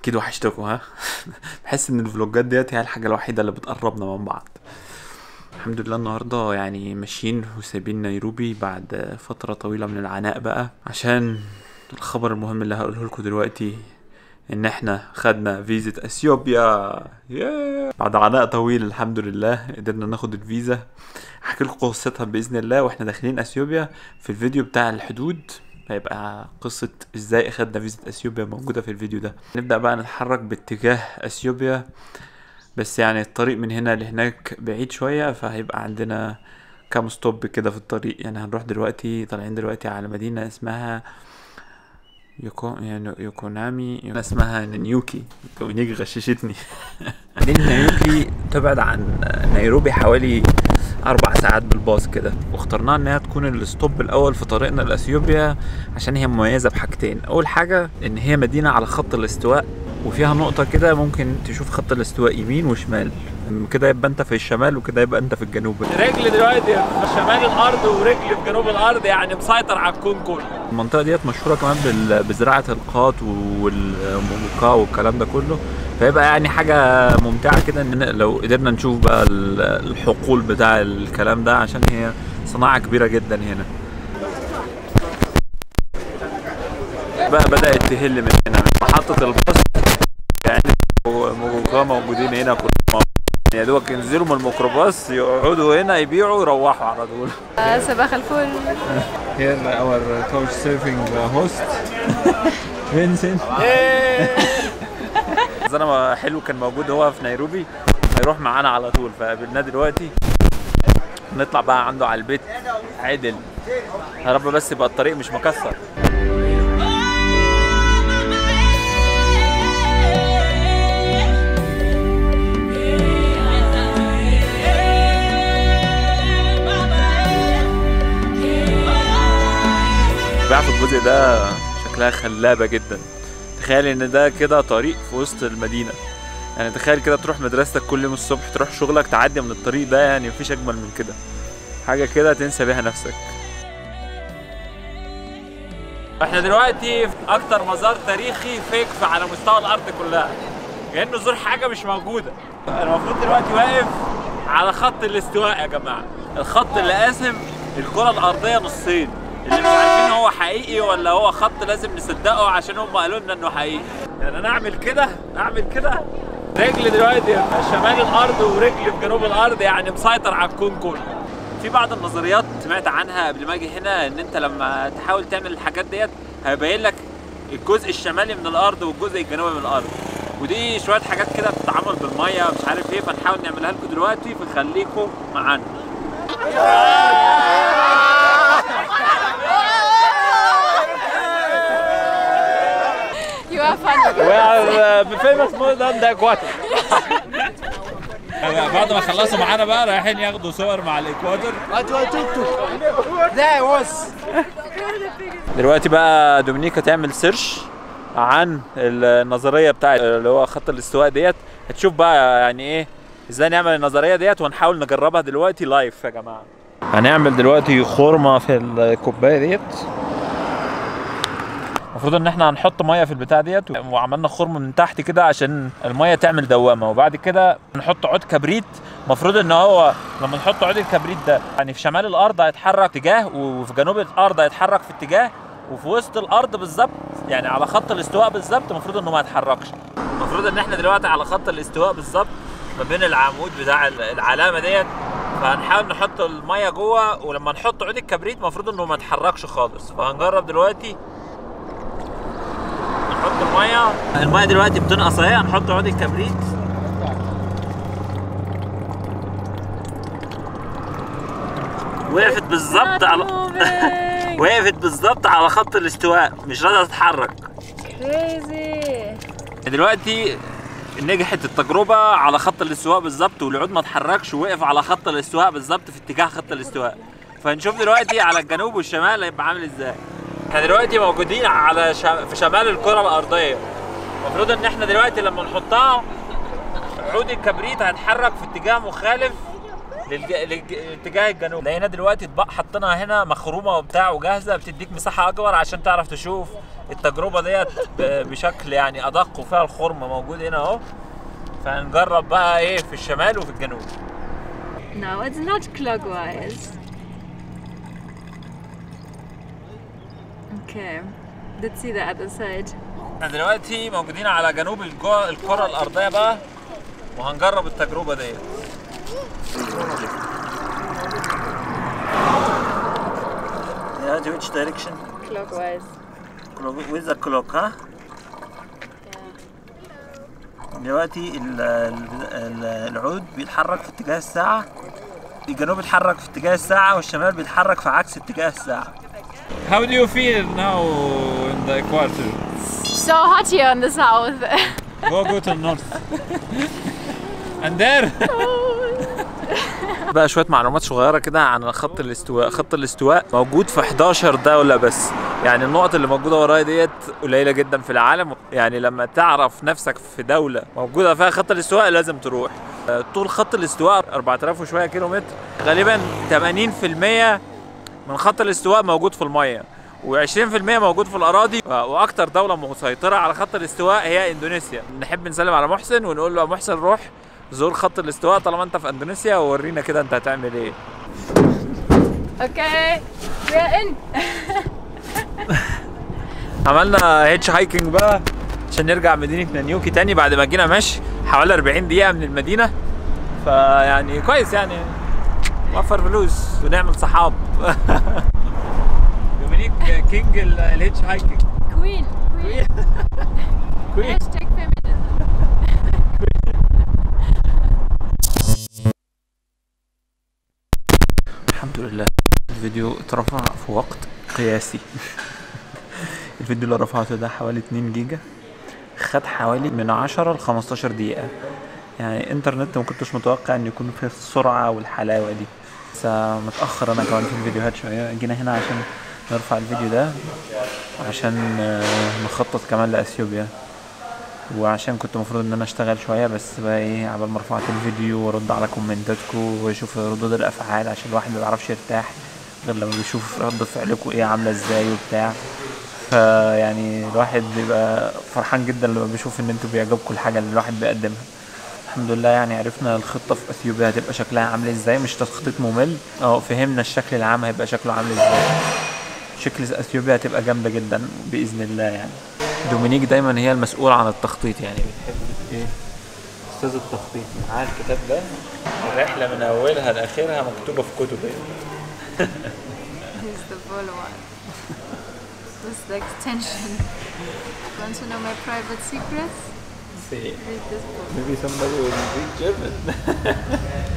اكيد وحشتكم ها بحس ان الفلوجات ديت هي الحاجه الوحيده اللي بتقربنا من بعض الحمد لله النهارده يعني ماشيين وسايبين نيروبي بعد فتره طويله من العناء بقى عشان الخبر المهم اللي هقوله لكم دلوقتي ان احنا خدنا فيزا اثيوبيا ياه بعد عناء طويل الحمد لله قدرنا ناخد الفيزا هحكي لكم قصتها باذن الله واحنا داخلين اثيوبيا في الفيديو بتاع الحدود هيبقى قصة ازاي اخدنا فيزا اثيوبيا موجودة في الفيديو ده نبدأ بقى نتحرك باتجاه اثيوبيا بس يعني الطريق من هنا لهناك بعيد شوية فهيبقى عندنا كام ستوب كده في الطريق يعني هنروح دلوقتي طالعين دلوقتي على مدينة اسمها يوكو يعني يوكونامي اسمها نيوكي ونيجي غششتني مدينة نيوكي تبعد عن نيروبي حوالي أربع ساعات بالباص كده واخترناها إنها تكون الستوب الأول في طريقنا لأثيوبيا عشان هي مميزة بحاجتين أول حاجة إن هي مدينة على خط الاستواء وفيها نقطة كده ممكن تشوف خط الاستواء يمين وشمال كده يبقى انت في الشمال وكده يبقى انت في الجنوب رجل دلوقتي في شمال الارض ورجل في جنوب الارض يعني مسيطر على الكون كله المنطقة ديت مشهورة كمان بال- بزراعة القاط والموكا والكلام ده كله فيبقى يعني حاجة ممتعة كده ان لو قدرنا نشوف بقى ال- الحقول بتاع الكلام ده عشان هي صناعة كبيرة جدا هنا بقى بدأت تهل من هنا من محطة الباص يعني موكا موجودين هنا كلهم يا دوبك ينزلوا من الميكروباص يقعدوا هنا يبيعوا يروحوا على طول صباح الفل Here our couch surfing host Vincent بس انا حلو كان موجود هو في نيروبي هيروح معانا على طول فقابلناه دلوقتي نطلع بقى عنده على البيت عدل يا رب بس يبقى الطريق مش مكسر بقى في الجزء ده شكلها خلابة جدا تخيل ان ده كده طريق في وسط المدينة يعني تخيل كده تروح مدرستك كل يوم الصبح تروح شغلك تعدي من الطريق ده يعني مفيش اجمل من كده حاجة كده تنسى بيها نفسك احنا دلوقتي في اكتر مزار تاريخي فيك في- على مستوى الارض كلها كانه زور حاجه مش موجوده انا المفروض دلوقتي واقف على خط الاستواء يا جماعه الخط اللي قاسم الكره الارضيه نصين اللي مش عارفين هو حقيقي ولا هو خط لازم نصدقه عشان هم قالوا لنا انه حقيقي يعني انا اعمل كده اعمل كده رجل دلوقتي في شمال الارض ورجل في جنوب الارض يعني مسيطر على الكون كله في بعض النظريات سمعت عنها قبل ما اجي هنا ان انت لما تحاول تعمل الحاجات ديت هيبين لك الجزء الشمالي من الارض والجزء الجنوبي من الارض ودي شويه حاجات كده بتتعمل بالميه مش عارف ايه فنحاول نعملها لكم دلوقتي فخليكم معانا You are funny. We are uh, famous more than the equator. بعد ما خلصوا معانا بقى رايحين ياخدوا صور مع الاكواتور دلوقتي بقى دومينيكا تعمل سيرش عن النظرية بتاعت اللي هو خط الاستواء ديت هتشوف بقى يعني ايه ازاي نعمل النظرية ديت ونحاول نجربها دلوقتي لايف يا جماعة هنعمل دلوقتي خرمة في الكوباية ديت المفروض ان احنا هنحط ميه في البتاع ديت وعملنا خرم من تحت كده عشان الميه تعمل دوامه وبعد كده نحط عود كبريت المفروض ان هو لما نحط عود الكبريت ده يعني في شمال الارض هيتحرك اتجاه وفي جنوب الارض هيتحرك في اتجاه وفي وسط الارض بالظبط يعني على خط الاستواء بالظبط المفروض انه ما يتحركش المفروض ان احنا دلوقتي على خط الاستواء بالظبط ما بين العمود بتاع العلامه ديت فهنحاول نحط الميه جوه ولما نحط عود الكبريت المفروض انه ما يتحركش خالص فهنجرب دلوقتي نحط الميه الميه دلوقتي بتنقص اهي هنحط عود الكبريت وقفت بالظبط على moving. وقفت بالظبط على خط الاستواء مش راضيه تتحرك Crazy. دلوقتي نجحت التجربة على خط الاستواء بالظبط والعود ما اتحركش ووقف على خط الاستواء بالظبط في اتجاه خط الاستواء فنشوف دلوقتي على الجنوب والشمال هيبقى عامل ازاي احنا دلوقتي موجودين على شم... في شمال الكرة الأرضية المفروض ان احنا دلوقتي لما نحطها عود الكبريت هيتحرك في اتجاه مخالف للج... للج... لاتجاه الجنوب لقينا دلوقتي اطباق حاطينها هنا مخرومه وبتاع وجاهزه بتديك مساحه اكبر عشان تعرف تشوف التجربه ديت ب... بشكل يعني ادق وفيها الخرم موجود هنا اهو فهنجرب بقى ايه في الشمال وفي الجنوب No, it's not clockwise. Okay, let's see the other side. احنا دلوقتي موجودين على جنوب الجو... الكره الارضيه بقى وهنجرب التجربه ديت Yeah, to which direction? Clockwise. With the clock, ها؟ دلوقتي ال- ال- ال- العود بيتحرك في اتجاه الساعة الجنوب بيتحرك في اتجاه الساعة والشمال بيتحرك في عكس اتجاه الساعة How do you feel now in the equator? So hot here in the south. Go go to north. And there. بقى شويه معلومات صغيره كده عن خط الاستواء خط الاستواء موجود في 11 دوله بس يعني النقط اللي موجوده ورايا ديت قليله جدا في العالم يعني لما تعرف نفسك في دوله موجوده فيها خط الاستواء لازم تروح آه، طول خط الاستواء 4000 وشويه كيلو متر غالبا 80% من خط الاستواء موجود في الميه و20% موجود في الاراضي واكتر دوله مسيطره على خط الاستواء هي اندونيسيا نحب نسلم على محسن ونقول له يا محسن روح زور خط الاستواء طالما انت في اندونيسيا وورينا كده انت هتعمل ايه okay, we're in. عملنا هيتش هايكنج بقى عشان نرجع مدينه نانيوكي تاني بعد ما جينا مشي حوالي 40 دقيقه من المدينه فيعني كويس يعني نوفر فلوس ونعمل صحاب دومينيك كينج الهيتش هايكنج Queen. Queen. كوين Hashtag feminism. الحمد لله الفيديو اترفع في وقت قياسي الفيديو اللي رفعته ده حوالي 2 جيجا خد حوالي من 10 ل 15 دقيقة يعني انترنت ما كنتش متوقع ان يكون فيه السرعة والحلاوة دي بس متأخر انا كمان في الفيديوهات شوية جينا هنا عشان نرفع الفيديو ده عشان آه، نخطط كمان لأثيوبيا وعشان كنت المفروض ان انا اشتغل شويه بس بقى ايه عبال ما رفعت الفيديو وارد على كومنتاتكم واشوف ردود الافعال عشان الواحد ما بيعرفش يرتاح غير لما بيشوف رد فعلكم ايه عامله ازاي وبتاع فيعني الواحد بيبقى فرحان جدا لما بيشوف ان انتوا بيعجبكم الحاجه اللي الواحد بيقدمها الحمد لله يعني عرفنا الخطه في اثيوبيا هتبقى شكلها عامل ازاي مش تخطيط ممل اه فهمنا الشكل العام هيبقى شكله عامل ازاي شكل اثيوبيا هتبقى جامده جدا باذن الله يعني دومينيك دايما هي المسؤولة عن التخطيط يعني بتحب ايه استاذ التخطيط معاه الكتاب ده الرحلة من اولها لاخرها مكتوبة في كتب Here's the full one. This is the extension. Want to know my private secrets? See, Read this book. maybe somebody will read German